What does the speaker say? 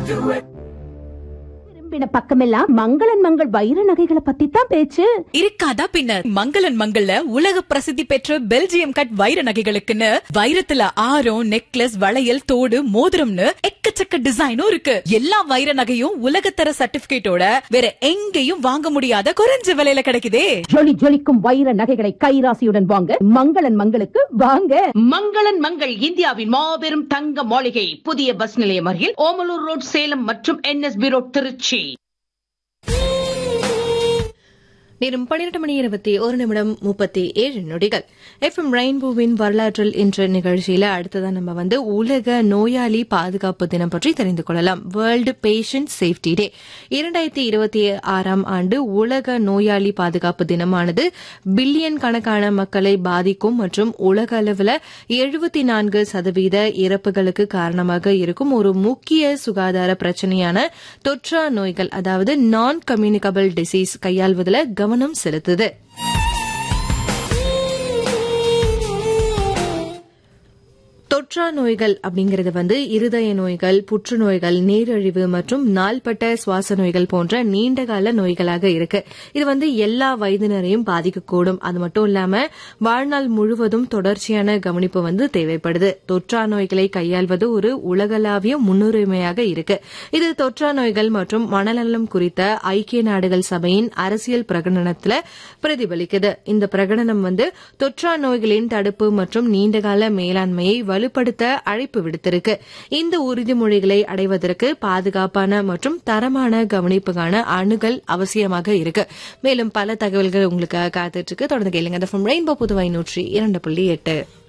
திரும்பின பக்கமெல்லாம் மங்களன் மங்கள் வைர நகைகளை பத்தி தான் பேச்சு இருக்காதா பின்ன மங்களன் மங்கள்ல உலக பிரசித்தி பெற்ற பெல்ஜியம் கட் வைர நகைகளுக்குன்னு வைரத்துல ஆரம் நெக்லஸ் வளையல் தோடு மோதிரம்னு எக்கச்சக்க டிசைனும் இருக்கு எல்லா வைர நகையும் உலகத்தர சர்டிபிகேட்டோட வேற எங்கேயும் வாங்க முடியாத குறைஞ்ச விலையில கிடைக்குதே ஜொலி ஜொலிக்கும் வைர நகைகளை கைராசியுடன் வாங்க மங்களன் மங்களுக்கு வாங்க மங்களன் மங்கள் இந்தியாவின் மாபெரும் தங்க மாளிகை புதிய பஸ் நிலையம் அருகில் ஓமலூர் ரோட் சேலம் மற்றும் என்எஸ்பி ரோட் திருச்சி நேரம் பன்னிரண்டு மணி இருபத்தி ஒரு நிமிடம் முப்பத்தி ஏழு நொடிகள் எஃப்எம் ரெயின்போவின் வரலாற்றில் இன்ற நிகழ்ச்சியில அடுத்ததான் நம்ம வந்து உலக நோயாளி பாதுகாப்பு தினம் பற்றி தெரிந்து கொள்ளலாம் வேர்ல்டு பேஷண்ட் சேஃப்டி டே இரண்டாயிரத்தி இருபத்தி ஆறாம் ஆண்டு உலக நோயாளி பாதுகாப்பு தினமானது பில்லியன் கணக்கான மக்களை பாதிக்கும் மற்றும் உலக அளவில் எழுபத்தி நான்கு சதவீத இறப்புகளுக்கு காரணமாக இருக்கும் ஒரு முக்கிய சுகாதார பிரச்சனையான தொற்றா நோய்கள் அதாவது நான் கம்யூனிகபிள் டிசீஸ் கையாள்வதில் கவனம் செலுத்துது தொற்றா நோய்கள் அப்படிங்கிறது வந்து இருதய நோய்கள் புற்றுநோய்கள் நீரிழிவு மற்றும் நாள்பட்ட சுவாச நோய்கள் போன்ற நீண்டகால நோய்களாக இருக்கு இது வந்து எல்லா வயதினரையும் பாதிக்கக்கூடும் அது மட்டும் இல்லாம வாழ்நாள் முழுவதும் தொடர்ச்சியான கவனிப்பு வந்து தேவைப்படுது தொற்றா நோய்களை கையாள்வது ஒரு உலகளாவிய முன்னுரிமையாக இருக்கு இது தொற்றா நோய்கள் மற்றும் மனநலம் குறித்த ஐக்கிய நாடுகள் சபையின் அரசியல் பிரகடனத்துல பிரதிபலிக்குது இந்த பிரகடனம் வந்து தொற்றா நோய்களின் தடுப்பு மற்றும் நீண்டகால மேலாண்மையை வலுப்படுத்த அழைப்பு விடுத்திருக்கு இந்த உறுதிமொழிகளை அடைவதற்கு பாதுகாப்பான மற்றும் தரமான கவனிப்புக்கான அணுகல் அவசியமாக இருக்கு மேலும் பல தகவல்கள் உங்களுக்கு காத்துட்டு இருக்கு தொடர்ந்து கேளுங்க ரெயின்போ புதுவை நூற்றி இரண்டு புள்ளி எட்டு